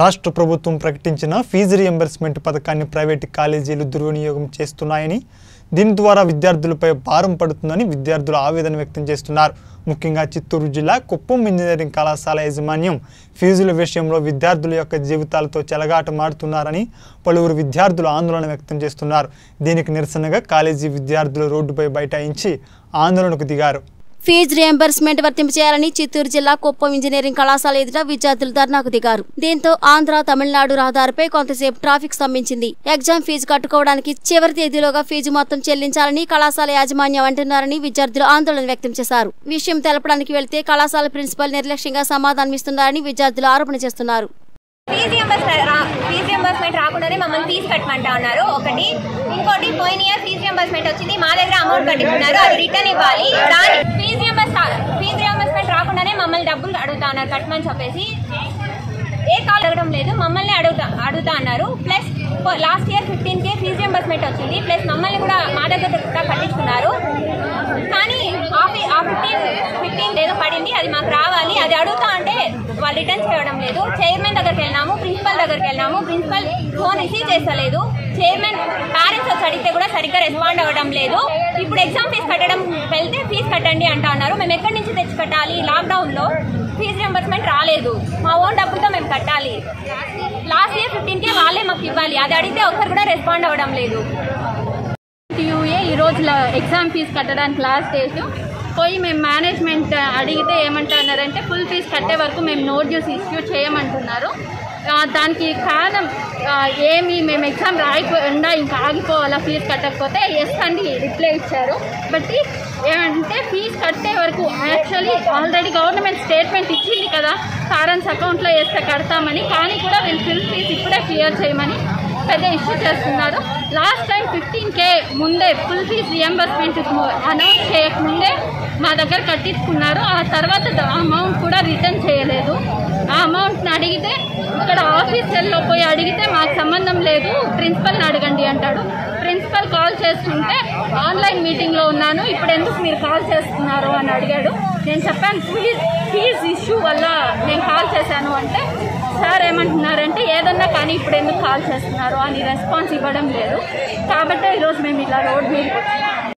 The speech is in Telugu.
రాష్ట్ర ప్రభుత్వం ప్రకటించిన ఫీజు రియంబర్స్మెంట్ పథకాన్ని ప్రైవేటు కాలేజీలు దుర్వినియోగం చేస్తున్నాయని దీని ద్వారా విద్యార్థులపై భారం పడుతుందని విద్యార్థులు ఆవేదన వ్యక్తం చేస్తున్నారు ముఖ్యంగా చిత్తూరు జిల్లా కుప్పం ఇంజనీరింగ్ కళాశాల యాజమాన్యం ఫీజుల విషయంలో విద్యార్థుల యొక్క జీవితాలతో చెలగాటమాడుతున్నారని పలువురు విద్యార్థులు ఆందోళన వ్యక్తం చేస్తున్నారు దీనికి నిరసనగా కాలేజీ విద్యార్థులు రోడ్డుపై బైఠాయించి ఆందోళనకు దిగారు ఫీజు రియంబర్స్మెంట్ వర్తింపచేయాలని చిత్తూరు జిల్లా కుప్పం ఇంజనీరింగ్ కళాశాల ఎదుట విద్యార్థులు ధర్నాకు దిగారు దీంతో ఆంధ్ర తమిళనాడు రహదారిపై కొంతసేపు ట్రాఫిక్ స్తంభించింది ఎగ్జామ్ ఫీజు కట్టుకోవడానికి చివరి తేదీలోగా ఫీజు మొత్తం చెల్లించాలని కళాశాల యాజమాన్యం అంటున్నారని విద్యార్థులు ఆందోళన వ్యక్తం చేశారు విషయం తెలపడానికి వెళ్తే కళాశాల ప్రిన్సిపల్ నిర్లక్ష్యంగా సమాధానమిస్తున్నారని విద్యార్థులు ఆరోపణ చేస్తున్నారు ఫీజు రియంబర్స్మెంట్ రా ఫీజు రియంబర్స్మెంట్ రాకుండానే మమ్మల్ని ఫీజు కట్టమంటా ఉన్నారు ఒకటి ఇంకోటి పోయిన ఇయర్ ఫీజు రియంబర్స్మెంట్ వచ్చింది మా దగ్గర అమౌంట్ కట్టిస్తున్నారు అది రిటర్న్ ఇవ్వాలి దాని ఫీజు రియంబర్స్ ఫీజు రియంబర్స్మెంట్ రాకుండానే మమ్మల్ని డబ్బులు అడుగుతా ఉన్నారు కట్టమని చెప్పేసి ఏ కాల్ అడగడం లేదు మమ్మల్ని అడుగుతా అడుగుతా అన్నారు plus last year fifteen K fee reimbursement వచ్చింది ప్లస్ మమ్మల్ని కూడా మా దగ్గర కూడా కట్టిస్తున్నారు కానీ ఆ ఫీ- ఆ ఫిఫ్టీన్ ఫిఫ్టీన్ ఏదో పడింది అది మాకు రావాలి అది అడుగుతా అంటే వాళ్ళు రిటర్న్ చేయడం లేదు చైర్మన్ దగ్గరికి వెళ్ళినాము ప్రిన్సిపల్ దగ్గరికి వెళ్ళినాము ప్రిన్సిపల్ ఫోన్ రిసీవ్ చేస్తలేదు చైర్మన్ పేరెంట్స్ వచ్చి అడిగితే కూడా సరిగ్గా రెస్పాండ్ అవ్వడం లేదు ఇప్పుడు ఎగ్జామ్ ఫీజు కట్టడం వెళ్తే ఫీజు కట్టండి అంటా ఉన్నారు మేము ఎక్కడి నుంచి తెచ్చి కట్టాలి లాక్డౌన్ లో ఫీజు రింబర్స్మెంట్ రాలేదు మా ఓన్ డబ్బులతో మేము కట్టాలి లాస్ట్ ఇయర్ ఫిఫ్టీన్ కే వాళ్ళే మాకు ఇవ్వాలి అది అడిగితే ఒక్కరు కూడా రెస్పాండ్ అవ్వడం లేదు యూఏ ఈరోజు ఎగ్జామ్ ఫీజు కట్టడానికి లాస్ట్ డేట్ పోయి మేము మేనేజ్మెంట్ అడిగితే ఏమంటున్నారంటే ఫుల్ ఫీజు కట్టే వరకు మేము నోట్ జ్యూస్ ఇష్యూ చేయమంటున్నారు ఆ, దానికి కారణం ఆ, ఏమి మేము ఎగ్జామ్ రాయకుండా ఇంకా ఆగిపోవాలా ఫీజు కట్టకపోతే ఎస్ అండి రిప్లై ఇచ్చారు బట్ ఏమంటే ఫీజు కట్టే వరకు యాక్చువల్లీ ఆల్రెడీ గవర్నమెంట్ స్టేట్మెంట్ ఇచ్చింది కదా పేరెంట్స్ అకౌంట్లో వేస్తే కడతామని కానీ కూడా వీళ్ళు ఫుల్ ఫీజు ఇప్పుడే క్లియర్ చేయమని పెద్ద ఇష్యూ చేస్తున్నారు లాస్ట్ టైం ఫిఫ్టీన్ కే ముందే ఫుల్ ఫీజ్ రియంబర్స్మెంట్ అనౌన్స్ చేయకముందే మా దగ్గర కట్టించుకున్నారు ఆ తర్వాత అమౌంట్ కూడా రిటర్న్ చేయలేదు ఆ అమౌంట్ని అడిగితే ఇక్కడ ఆఫీసర్లో పోయి అడిగితే మాకు సంబంధం లేదు ప్రిన్సిపల్ని అడగండి అంటాడు ప్రిన్సిపల్ కాల్ చేస్తుంటే ఆన్లైన్ మీటింగ్లో ఉన్నాను ఇప్పుడు ఎందుకు మీరు కాల్ చేస్తున్నారు అని అడిగాడు నేను చెప్పాను ఫీజ్ ఫీజ్ ఇష్యూ వల్ల నేను కాల్ చేశాను అంటే సార్ ఏమంటున్నారంటే ఏదన్నా కానీ ఇప్పుడు ఎందుకు కాల్ చేస్తున్నారు అని రెస్పాన్స్ ఇవ్వడం లేదు కాబట్టి ఈరోజు మేము ఇలా రోడ్ మీదకి వచ్చాము